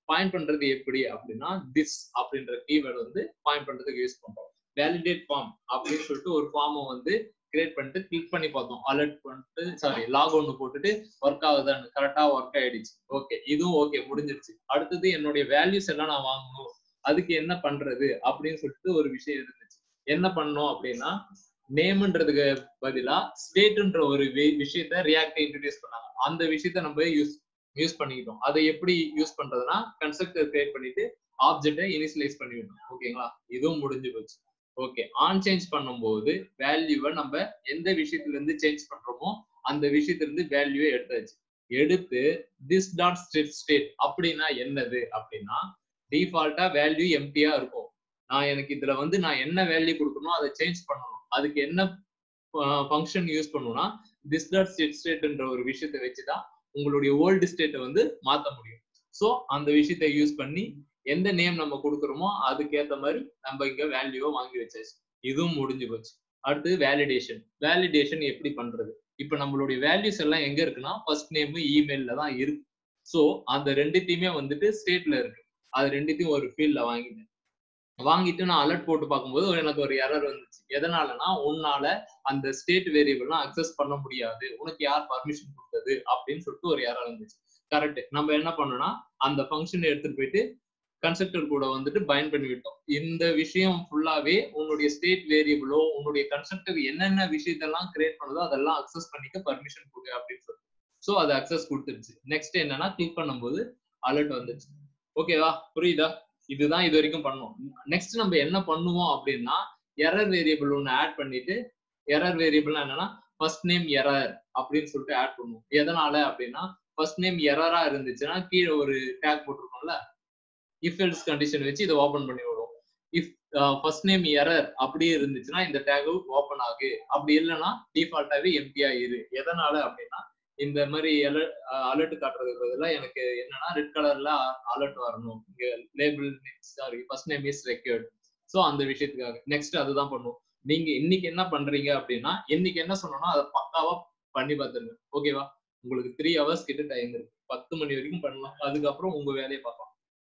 S1: பாயிண்ட் பண்றது எப்படி அப்படின்னா திஸ் அப்படின்ற கீவேர்டு வந்து பாயிண்ட் பண்றதுக்கு யூஸ் பண்றோம் வேலிடேட் ஃபார்ம் அப்படின்னு சொல்லிட்டு ஒரு ஃபார்மை வந்து கிரியேட் பண்ணிட்டு கிளிக் பண்ணி பார்த்தோம் அலர்ட் பண்ணிட்டு சாரி லாக் ஒன்னு போட்டுட்டு ஒர்க் ஆகுதான்னு கரெக்டா ஒர்க் ஆயிடுச்சு ஓகே இதுவும் ஓகே முடிஞ்சிருச்சு அடுத்தது என்னுடைய வேல்யூஸ் எல்லாம் நான் வாங்கணும் அதுக்கு என்ன பண்றது அப்படின்னு சொல்லிட்டு ஒரு விஷயம் இருந்துச்சு என்ன பண்ணோம் அப்படின்னா நேம்ன்றதுக்கு பதிலா ஸ்டேட்ன்ற ஒரு வி- விஷயத்த ரியாக்ட் இன்ட்ரடியூஸ் பண்ணாங்க அந்த விஷயத்த நம்ம யூஸ் யூஸ் பண்ணிக்கிட்டோம் அதை எப்படி யூஸ் பண்றதுன்னா கன்ஸ்ட்ரக்டர் கிரியேட் பண்ணிட்டு ஆப்ஜெக்டை இனிஷியலைஸ் பண்ணிவிடணும் ஓகேங்களா இதுவும் முடிஞ்சு போச்சு ஓகே ஆன் சேஞ்ச் பண்ணும்போது வேல்யூவை நம்ம எந்த விஷயத்துல இருந்து சேஞ்ச் பண்றோமோ அந்த விஷயத்துல இருந்து வேல்யூவை எடுத்தாச்சு எடுத்து திஸ் டாட் ஸ்டேட் ஸ்டேட் அப்படின்னா என்னது அப்படின்னா டிஃபால்ட்டா வேல்யூ எம்டியா இருக்கும் நான் எனக்கு இதுல வந்து நான் என்ன வேல்யூ கொடுக்கணும் அதை சேஞ்ச் பண்ணணும் அதுக்கு என்ன ஃபங்க்ஷன் யூஸ் பண்ணணும்னா திஸ் டாட் ஸ்டேட் ஸ்டேட்ன்ற ஒரு விஷயத்தை வச்சுதான் உங்களுடைய ஓல்டு ஸ்டேட்டை வந்து மாத்த முடியும் ஸோ அந்த விஷயத்தை யூஸ் பண்ணி எந்த நேம் நம்ம கொடுக்குறோமோ அதுக்கேத்த மாதிரி நம்ம இங்க வேல்யூவை வாங்கி வச்சாச்சு இதுவும் முடிஞ்சு போச்சு அடுத்தது வேலிடேஷன் வேலிடேஷன் எப்படி பண்றது இப்ப நம்மளுடைய வேல்யூஸ் எல்லாம் எங்க இருக்குன்னா ஃபர்ஸ்ட் நேம் இமெயில்ல தான் இருக்கு ஸோ அந்த ரெண்டுத்தையுமே வந்துட்டு ஸ்டேட்ல இருக்கு அது ரெண்டுத்தையும் ஒரு ஃபீல்ட்ல வாங்கிட்டேன் வாங்கிட்டு நான் அலர்ட் போட்டு பார்க்கும்போது ஒரு- எனக்கு ஒரு எரர் வந்துச்சு எதனாலனா உன்னால அந்த ஸ்டேட் வேரியபிள்லாம் அக்சஸ் பண்ண முடியாது உனக்கு யார் பர்மிஷன் கொடுத்தது அப்படின்னு சொல்லிட்டு ஒரு எரர் வந்துச்சு கரெக்ட் நம்ம என்ன பண்ணோம்னா அந்த ஃபங்க்ஷன் எடுத்துட்டு போயிட்டு கன்ஸ்ட்ரக்டர் கூட வந்துட்டு பயன் பண்ணி விட்டோம் இந்த விஷயம் ஃபுல்லாவே உன்னுடைய ஸ்டேட் வேரியபிளோ உன்னுடைய கன்ஸ்ட்ரக்டர் என்னென்ன விஷயத்தெல்லாம் கிரியேட் பண்ணுதோ அதெல்லாம் அக்சஸ் பண்ணிக்க பர்மிஷன் கொடு அப்படின்னு சொல்லிட்டு ஸோ அது அக்சஸ் கொடுத்துருச்சு நெக்ஸ்ட் என்னன்னா கிளிக் பண்ணும்போது அலர்ட் வந்துச்சு ஓகேவா புரியுதா இதுதான் இது வரைக்கும் பண்ணோம் நெக்ஸ்ட் நம்ம என்ன பண்ணுவோம் அப்படின்னா எரர் வேரியபிள் ஒன்று ஆட் பண்ணிட்டு எரர் வேரியபிள் என்னன்னா ஃபர்ஸ்ட் நேம் எரர் அப்படின்னு சொல்லிட்டு ஆட் பண்ணுவோம் எதனால அப்படின்னா ஃபர்ஸ்ட் நேம் எரரா இருந்துச்சுன்னா கீழே ஒரு டேக் போட்டிருக்கோம்ல இஃப் எல்ஸ் கண்டிஷன் வச்சு இதை ஓபன் பண்ணி விடும் இஃப் ஃபர்ஸ்ட் நேம் எரர் அப்படியே இருந்துச்சுன்னா இந்த டேக் ஓபன் ஆகு அப்படி இல்லைன்னா டிஃபால்ட்டாவே எம்டியா இரு எதனால அப்படின்னா இந்த மாதிரி அலர்ட் காட்டுறதுக்கு பதிலா எனக்கு என்னன்னா ரெட் கலர்ல அலர்ட் வரணும் இங்க label sorry first name is required so அந்த விஷயத்துக்காக நெக்ஸ்ட் அதுதான் பண்ணுவோம் நீங்க இன்னைக்கு என்ன பண்றீங்க அப்படின்னா இன்னைக்கு என்ன சொன்னோம்னா அதை பக்காவா பண்ணி பார்த்துருங்க ஓகேவா உங்களுக்கு த்ரீ ஹவர்ஸ் கிட்ட டைம் இருக்கு பத்து மணி வரைக்கும் பண்ணலாம் அதுக்கப்புறம் உங்க வேலையை பார்க்கலாம்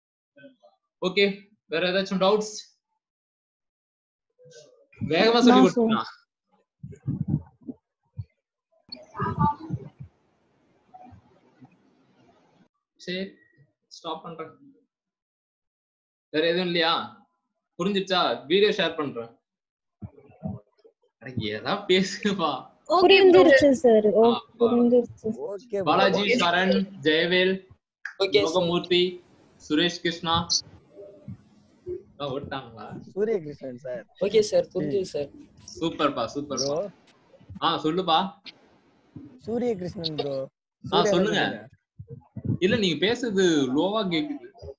S1: ஓகே வேற ஏதாச்சும் டவுட்ஸ் வேகமா சொல்லி
S3: No, sir.
S1: கொடுத்தா சரி ஸ்டாப் பண்றேன் வேற எதுவும் இல்லையா புரிஞ்சிச்சா வீடியோ ஷேர் பண்றேன் அட, ஏதா பேசுங்கப்பா
S5: புரிஞ்சிருச்சு சார் ஓ
S1: ஆ,
S5: புரிஞ்சிருச்சு
S6: ஓகே
S1: பாலாஜி சரண் ஜெயவேல்
S7: ஓகே
S1: யோகமூர்த்தி சுரேஷ் கிருஷ்ணா ஆ, விட்டாங்களா
S6: Surya Krishnan sir
S7: okay sir புரிஞ்சுது சார்
S1: சூப்பர்ப்பா சூப்பர்
S6: ப்ரோ
S1: ஆ சொல்லுப்பா
S6: சூரிய கிருஷ்ணன் ப்ரோ
S1: ஆ, சொல்லுங்க. இல்ல நீங்க பேசுறது லோவா கேக்குது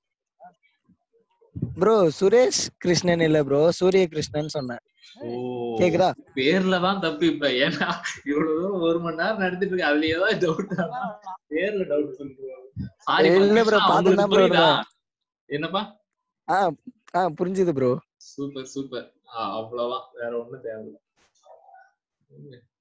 S6: ப்ரோ சுரேஷ் கிருஷ்ணன் இல்ல ப்ரோ சூரிய கிருஷ்ணன் சொன்னேன்
S1: ஓ
S6: கேக்குதா
S1: பேர்ல தான் தப்பு இப்ப ஏன்னா இவ்வளவு தூரம் ஒரு மணி நேரம் நடந்துட்டு இருக்கு அதுல ஏதாவது டவுட் பேர்ல டவுட் சொல்லுவாங்க சாரி
S6: இல்ல bro, பார்த்து தான் bro
S1: புரியுதா
S6: இருக்கேன்.
S1: என்னப்பா
S6: ஆ ஆ புரிஞ்சுது ப்ரோ
S1: சூப்பர் சூப்பர் அவ்வளவுதான் வேற ஒண்ணும் தேவையில்ல